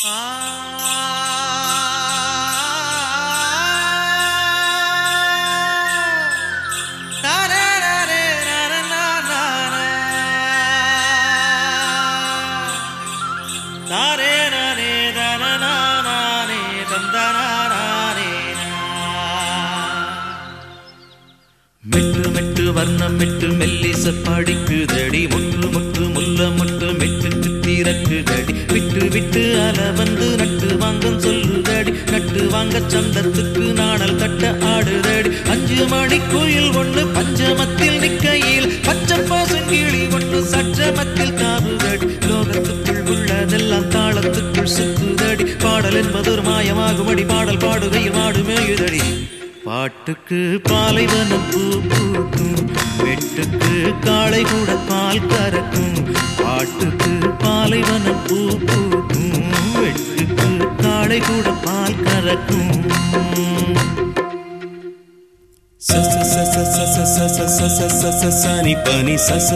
மெட்டு மெட்டு வர்ணம் மெட்டு மெல்லிச படிக்குதடி முட்டு முட்டு முல்ல முட்டு மெட்டுக்கு திறக்குதடி விட்டு விட்டு அல வந்து நட்டு வாங்கம் சொல்லுதடி நட்டு வாங்க சந்தத்துக்கு நாணல் கட்ட ஆடுதடி அஞ்சு மணி கோயில் ஒண்ணு பஞ்சமத்தில் நிக்கையில் பச்சை பாசங்கிளி ஒண்ணு சற்றமத்தில் காவுதடி லோகத்துக்குள் உள்ளதெல்லாம் தாளத்துக்குள் சுத்துதடி பாடல் என்பது ஒரு மாயமாகுமடி பாடல் பாடுகையில் மாடு மேயுதடி பாட்டுக்கு பாலைவனம் பூ பூக்கும் வெட்டுக்கு காளை கூட பால் கறக்கும் பாட்டுக்கு பாலைவனம் பூ பூக்கும் வெட்டுக்கு காளை கூட பால் கறக்கும் சனி பனி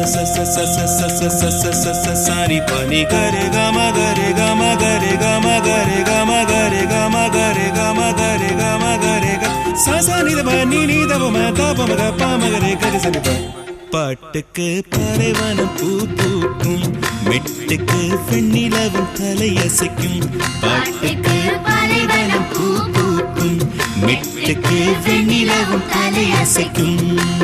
சனி பனி கரு கம கரு கம கரு கம கரு கம கரு கம கரு கம கரு கம கரு சசனி பனி நீ தபம தபம கப்பம கரு கரு சனி பாட்டுக்கு பறைவனம் பூ பூக்கும் மெட்டுக்கு பெண்ணிலவும் தலையசைக்கும் பாட்டுக்கு பறைவனம் பூ பூக்கும் மெட்டுக்கு வெண்ணிலவும் தலையசைக்கும்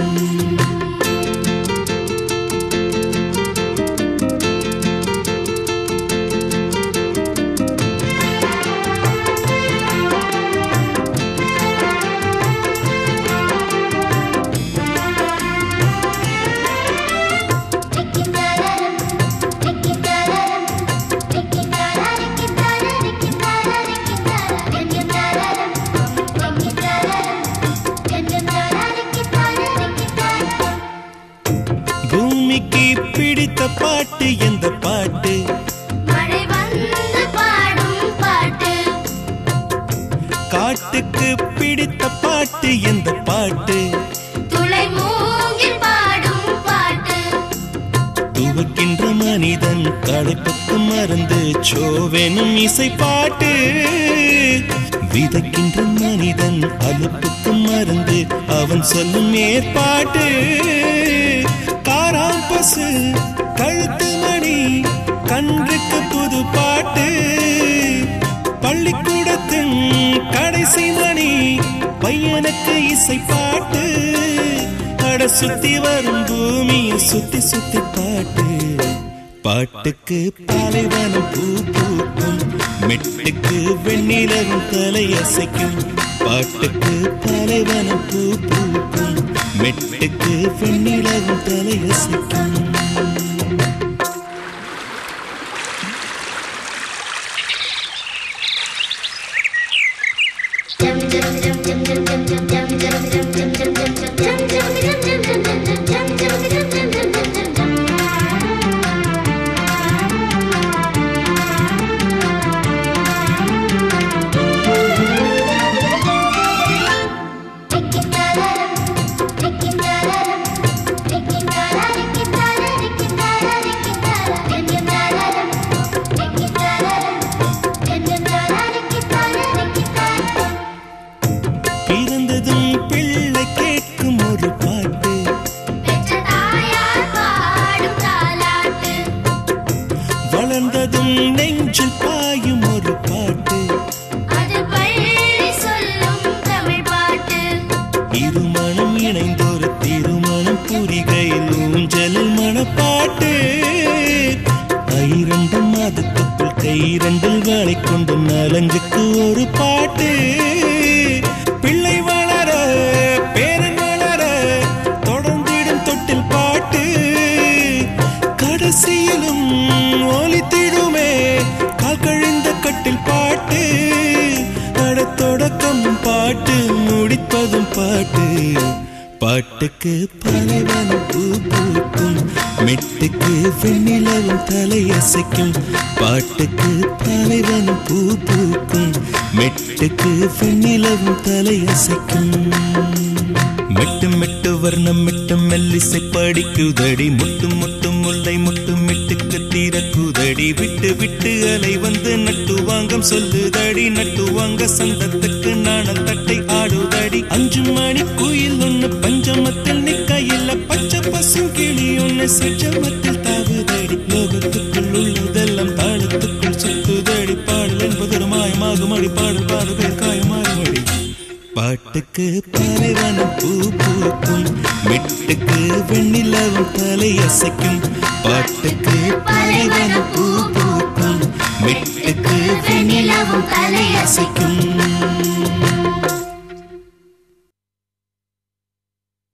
பூமிக்கு பிடித்த பாட்டு எந்த பாட்டு மழை வந்து பாடும் பாட்டு காட்டுக்கு பிடித்த பாட்டு எந்த பாட்டு துளை மூங்கில் பாடும் பாட்டு துவக்கின்ற மனிதன் களைப்புக்கு மறந்து சோவெனும் இசை பாட்டு விதைக்கின்ற மனிதன் அலுப்புக்கு மறந்து அவன் சொல்லும் ஏற்பாட்டு காராம் பசு கழுத்து மணி கன்றுக்கு புது பாட்டு பள்ளிக்கூடத்தின் கடைசி மணி பையனுக்கு இசை பாட்டு அட சுத்தி வரும் பூமியை சுத்தி சுத்தி பாட்டு பாட்டுக்கு பாலைவனம் பூ பூக்கும் மெட்டுக்கு வெண்ணிலவும் தலையசைக்கும் பாட்டுக்கு பாலைவனம் பூ பூக்கும் மெட்டுக்கு வெண்ணிலவும் தலையசைக்கும் பிறந்ததும் பிள்ளை கேட்கும் ஒரு பாட்டு பெற்ற தாயார் பாடும் தாலாட்டு வளர்ந்ததும் நெஞ்சில் பாயும் ஒரு பாட்டு அது பள்ளி சொல்லும் தமிழ் பாட்டு இருமணம் இணைந்தொரு திருமணம் புரிகையில் ஊஞ்சலில் மணப்பாட்டு ஐரண்டு மாதத்துக்குள் கைரண்டில் வாழை கொண்டு நலஞ்சுக்கு ஒரு பாட்டு பிள்ளை வளர பேரன் வளர தொடர்ந்திடும் தொட்டில் பாட்டு கடைசியிலும் ஒலித்திடுமே கால் கழிந்த கட்டில் பாட்டு அட தொடக்கம் பாட்டு முடிப்பதும் பாட்டு பாட்டுக்கு பாலைவனம் பூ பூக்கும் மெட்டுக்கு வெண்ணிலவும் தலையசைக்கும் பாட்டுக்கு பாலைவனம் பூ பூக்கும் மெட்டுக்கு வெண்ணிலவும் தலையசைக்கும் மெட்டு மெட்டு வர்ணம் மெட்டு மெல்லிசை படிக்குதடி முட்டு முட்டு முல்லை முட்டு மெட்டுக்கு தீரக்குதடி பாடுதடி விட்டு விட்டு அலை வந்து நட்டுவாங்கம் சொல்லுதடி நட்டுவாங்க சந்தத்துக்கு நாணல் தட்டை ஆடுதடி அஞ்சு மணி குயில் ஒண்ணு பஞ்சமத்தில் நிக்கையில் பச்சை பசு கிளி ஒண்ணு சச்சமத்தில் தாவுதடி லோகத்துக்குள் உள்ளதெல்லாம் தாளத்துக்குள் சுத்துதடி பாடல் என்பது ஒரு மாயமாகும் அடி பாடல் பாடுகள் காயமாறும் அடி பாட்டுக்கு பாலைவனம் பூ பூக்கும் மெட்டுக்கு வெண்ணிலவும் தலை அசைக்கும் பாட்டுக்கு பாலைவனம் பூ பூக்கும் மெட்டுக்கு வெண்ணிலவும் தலை அசைக்கும்